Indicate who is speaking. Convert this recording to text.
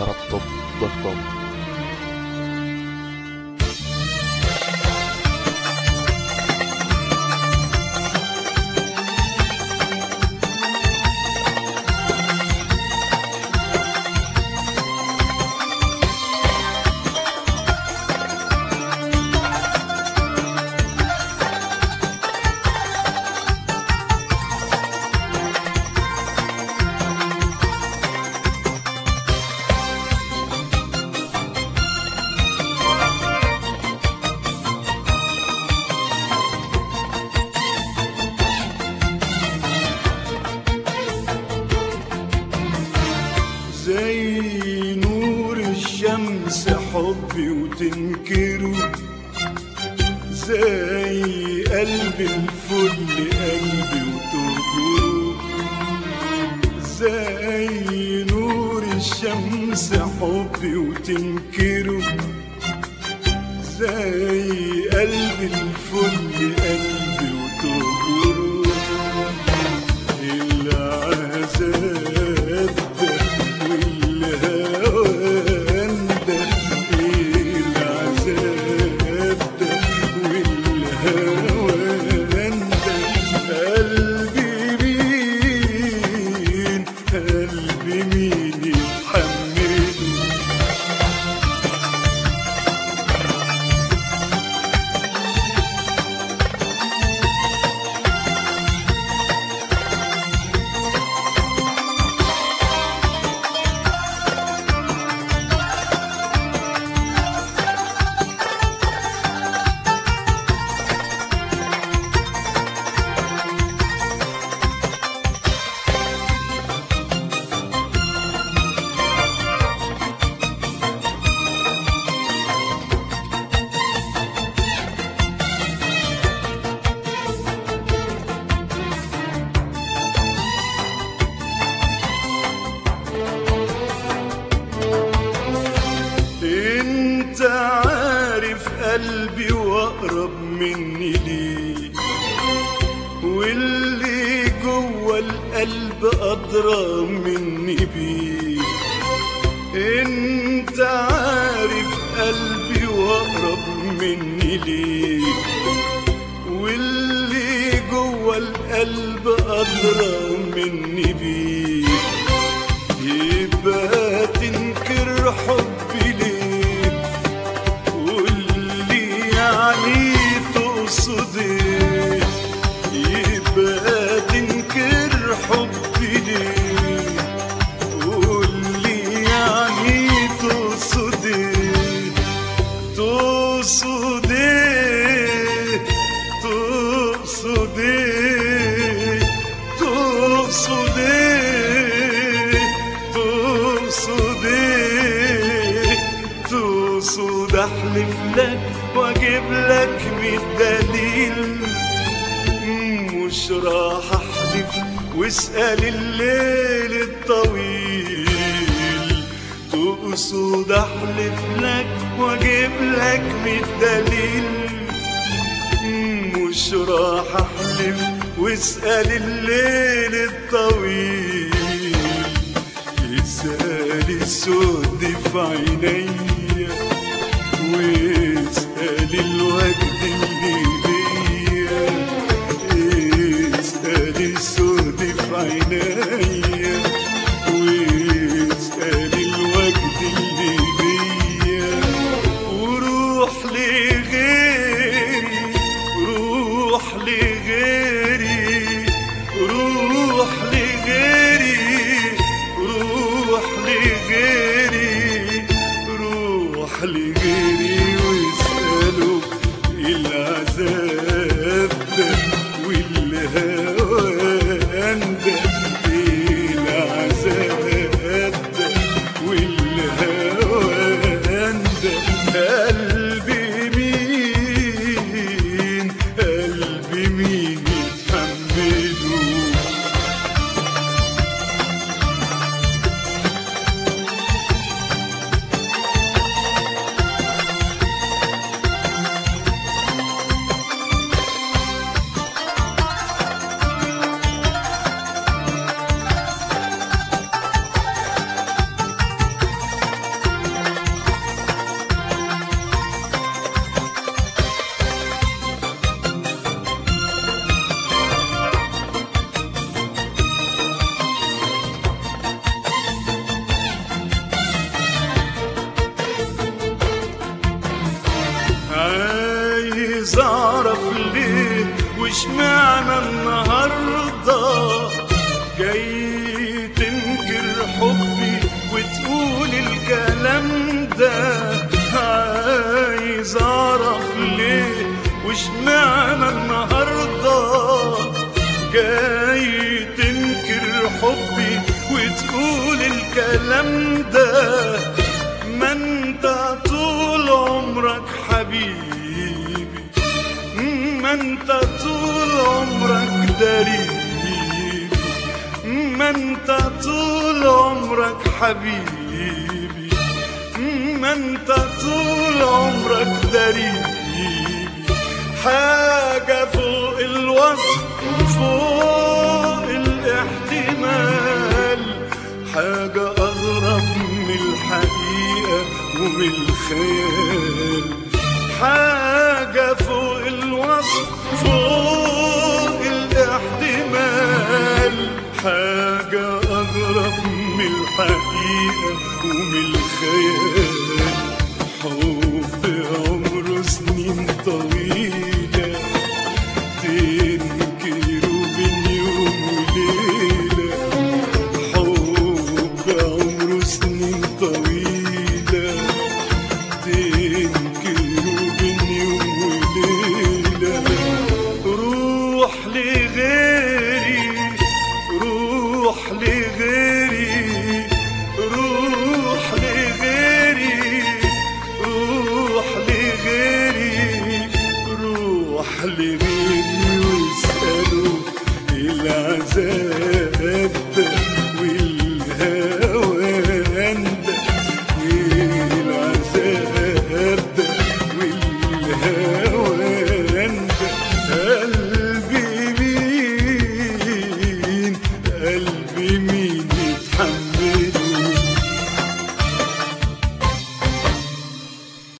Speaker 1: ترقب دوت كوم
Speaker 2: زي نور الشمس حبي وتنكره زي قلب الفل قلبي وتهجره زي نور الشمس حبي وتنكره زي قلب الفل قلبي وتهجره العذاب ده والهوان ده العذاب ده والهوان ده قلبي مين قلبي مين يتحمله انت عارف قلبي واقرب مني ليه واللي جوه القلب ادرى مني بيه انت عارف قلبي واقرب مني ليه واللي جوه القلب ادرى مني بيه يبقى تنكر حبي ليه قولي يعني تقصد ايه يبقى تنكر حبي ليه قولي يعني تقصد ايه تقصد ايه تقصد ايه تقصد ايه تقصد ايه تقصد احلف لك واجيب لك بالدليل مش راح احلف واسأل الليل الطويل تقصد احلف لك واجيب لك بالدليل مش راح احلف واسأل الليل الطويل اسأل السود في عينيا واسأل الوجد اللي بيا اسأل السود في عينيا واسأل الوجد اللي بيا وروح لغيري روح لغيري روح لغيري روح لغيري روح لغيري عايز اعرف ليه وش معنى النهارده جاي تنكر حبي وتقول الكلام ده عايز اعرف ليه وش معنى النهارده جاي تنكر حبي وتقول الكلام ده ما انت طول عمرك حبيبي ما انت طول عمرك دريبي ما انت طول عمرك حبيبي ما انت طول عمرك دريبي حاجة فوق الوصف فوق الاحتمال حاجة أغرب من الحقيقة ومن الخيال حاجة فوق الوصف فوق الاحتمال حاجة أغرب من الحقيقة ومن الخيال حب عمره سنين طويلة